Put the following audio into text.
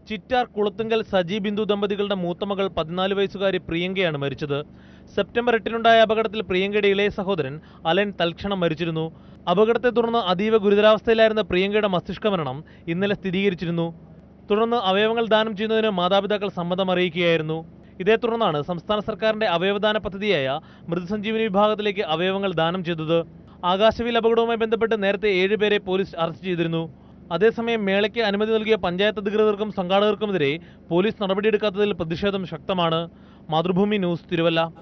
ചിറ്റാർ കുളത്തുങ്കൽ സജി ബിന്ദു ദമ്പതികളുടെ മൂത്തമകൾ പതിനാല് വയസ്സുകാരി പ്രിയങ്കയാണ് മരിച്ചത് സെപ്റ്റംബർ എട്ടിനുണ്ടായ അപകടത്തിൽ പ്രിയങ്കയുടെ ഇളയ സഹോദരൻ അലൻ തൽക്ഷണം മരിച്ചിരുന്നു അപകടത്തെ തുടർന്ന് അതീവ ഗുരുതരാവസ്ഥയിലായിരുന്ന പ്രിയങ്കയുടെ മസ്തിഷ്ക മരണം ഇന്നലെ സ്ഥിരീകരിച്ചിരുന്നു തുടർന്ന് അവയവങ്ങൾ ദാനം ചെയ്യുന്നതിന് മാതാപിതാക്കൾ സമ്മതം അറിയിക്കുകയായിരുന്നു ഇതേ തുടർന്നാണ് സംസ്ഥാന സർക്കാരിന്റെ അവയവദാന പദ്ധതിയായ മൃതസഞ്ജീവനി വിഭാഗത്തിലേക്ക് അവയവങ്ങൾ ദാനം ചെയ്തത് ആകാശവീൽ അപകടവുമായി ബന്ധപ്പെട്ട് നേരത്തെ ഏഴുപേരെ പോലീസ് അറസ്റ്റ് ചെയ്തിരുന്നു അതേസമയം മേളയ്ക്ക് അനുമതി നൽകിയ പഞ്ചായത്ത് അധികൃതർക്കും സംഘാടകർക്കുമെതിരെ പോലീസ് നടപടിയെടുക്കാത്തതിൽ പ്രതിഷേധം ശക്തമാണ് മാതൃഭൂമി ന്യൂസ് തിരുവല്ല